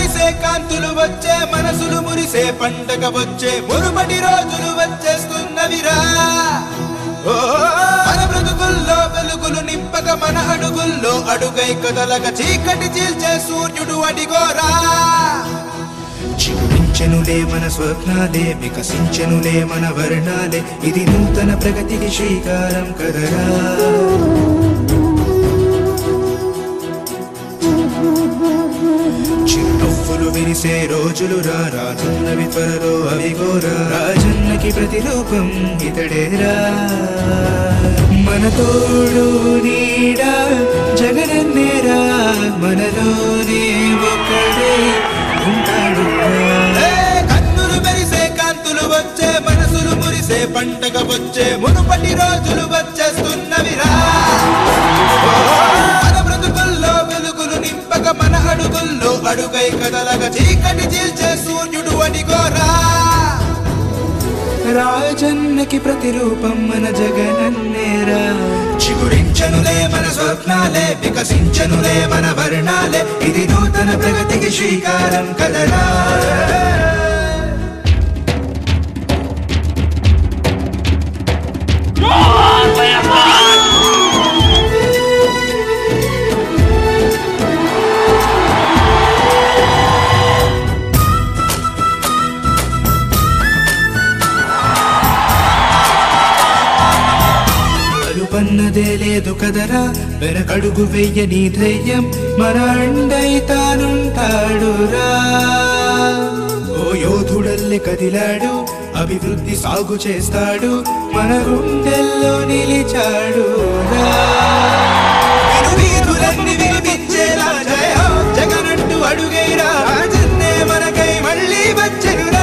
మెరిసే కాంతులు వచ్చే మనసులు మురిసే పండగ వచ్చే మురుమటి రోజులు వచ్చేస్తున్నవిరా ఓ, మన బ్రతుకుల్లో వెలుగులు నింపక మన అడుగుల్లో అడుగై కదలక చీకటి చీల్చే సూర్యుడు అడిగోరా చిగురించెనులే మన స్వప్నాలే వికసించెనులే మన వర్ణాలే ఇది నూతన ప్రగతికి శ్రీకారం కదరా చిరునవ్వులు విరిసే రోజులు రా రానున్నవి త్వరలో అవి గోరా రాజన్నకి ప్రతిరూపం ఇతడేరా మన తోడు నీడా జగనన్నేరా మనలోనే ఒకడే ఉంటాడు కన్నులు మెరిసే కాంతులు వచ్చే మనసులు మురిసే పంటగ వచ్చే మునుపటి రోజులు వచ్చేస్తున్నవిరా మన బ్రతుకుల్లో వెలుగులు నింపక మన అడుగుల్లో అడుగై కదలగ చీకటి చీల్చే సూర్యుడు అడిగోరా రాజన్నకి ప్రతిరూపం మన జగనన్నేరా చిగురించనులే మన స్వప్నాలే వికసించనులే మన వర్ణాలే ఇది నూతన ప్రగతికి శ్రీకారం కదరా అలుపన్నదే లేదు కదరా వెనకడుగు వెయ్యని ధైర్యం మన అండై తానుంటాడురా ఓ యోధుడల్లె కదిలాడు అభివృద్ధి సాగు చేస్తాడు మన గుండెల్లో నిలిచాడు వీధులన్నీ వినిపించేలా జయ హో, జగనంటూ అడుగైరా రాజన్నే మనకై మళ్ళీ వచ్చెనురా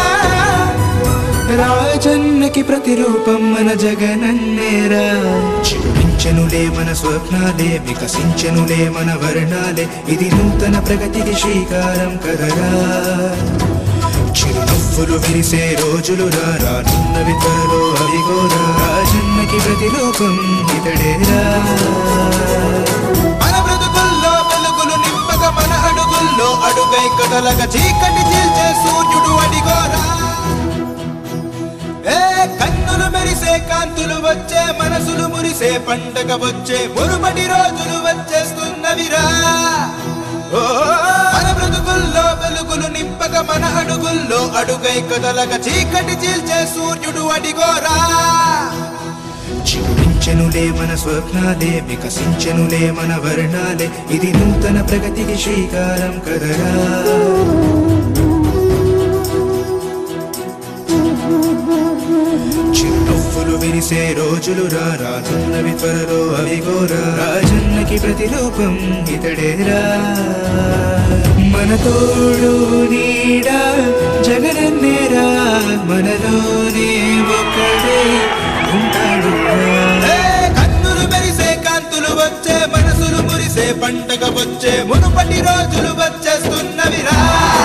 రాజన్నకి ప్రతిరూపం మన జగనన్నేరా చిగురించెనులే మన స్వప్నాలే వికసించెనులే మన వర్ణాలే ఇది నూతన ప్రగతికి శ్రీకారం కదరా చిరునవ్వులు విరిసే రోజులు రా రానున్నవి త్వరలో అవి గోరా రాజన్నకి ప్రతిరూపం ఇతడేరా మన బ్రతుకుల్లో వెలుగులు నింపక మన అడుగుల్లో అడుగై కదలక చీకటి చీల్చే సూర్యుడు అడిగోరా ఏ కన్నులు మెరిసే కాంతులు వచ్చే మనసులు మురిసే పండగ వచ్చే మురుమటి రోజులు వచ్చేస్తున్నవిరా ఓ, మన బ్రతుకుల్లో వెలుగులు నింపక మన అడుగుల్లో అడుగై కదలక చీకటి చీల్చే సూర్యుడు అడిగోరా చిగురించెనులే మన స్వప్నాలే వికసించెనులే మన వర్ణాలే ఇది నూతన ప్రగతికి శ్రీకారం కదరా చిరునవ్వులు విరిసే రోజులు రా రానున్నవి త్వరలో అవి గోరా రాజన్నకి ప్రతిరూపం ఇతడేరా మన తోడు నీడా జగనన్నేరా మనలోనే ఒకడే ఉంటాడు కన్నులు మెరిసే కాంతులు వచ్చే మనసులు మురిసే పంటగ వచ్చే మునుపటి రోజులు వచ్చేస్తున్నవిరా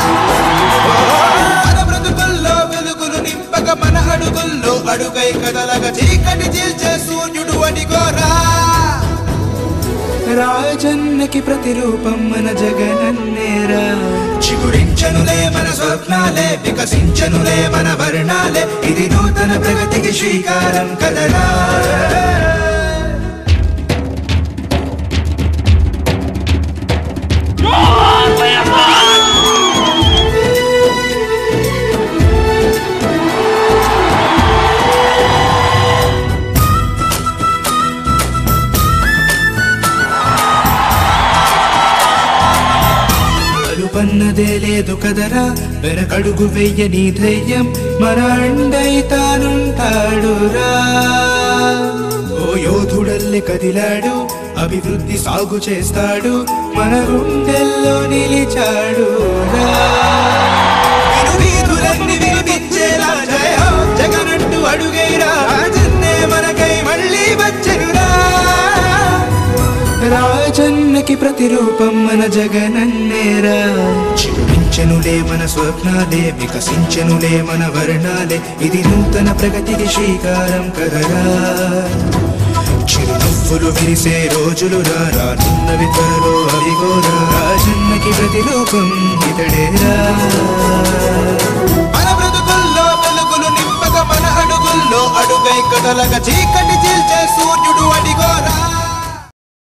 మన బ్రతుకుల్లో వెలుగులు నింపక మన అడుగుల్లో అడుగై కదలగ చీకటి చీల్చే సూర్యుడు అడిగోరా రాజన్నకి ప్రతిరూపం మన జగనన్నేరా చిగురించనులే మన స్వప్నాలే వికసించనులే మన వర్ణాలే ఇది నూతన ప్రగతికి శ్రీకారం కదరా అలుపన్నదే లేదు కదరా వెనకడుగు వెయ్యని ధైర్యం మన అండై తానుంటాడురా ఓ యోధుడల్లె కదిలాడు అభివృద్ధి సాగు చేస్తాడు మన గుండెల్లో నిలిచాడు వీధులన్నీ వినిపించేలా జయ హో, జగనంటూ అడుగైరా రాజన్నే మనకై మళ్ళీ వచ్చెనురా రాజన్నకి ప్రతిరూపం మన జగనన్నేరా చిగురించెనులే మన స్వప్నాలే వికసించెనులే మన వర్ణాలే ఇది నూతన ప్రగతికి శ్రీకారం కదరా చిరునవ్వులు విరిసే రోజులు రా రానున్నవి త్వరలో అవి గోరా రాజన్నకి వెలుగుకి ప్రతిరూపం ఇతడేరా మన బ్రతుకుల్లో వెలుగులు నింపక మన అడుగుల్లో అడుగై కదలక చీకటి చీల్చే సూర్యుడు అడిగోరా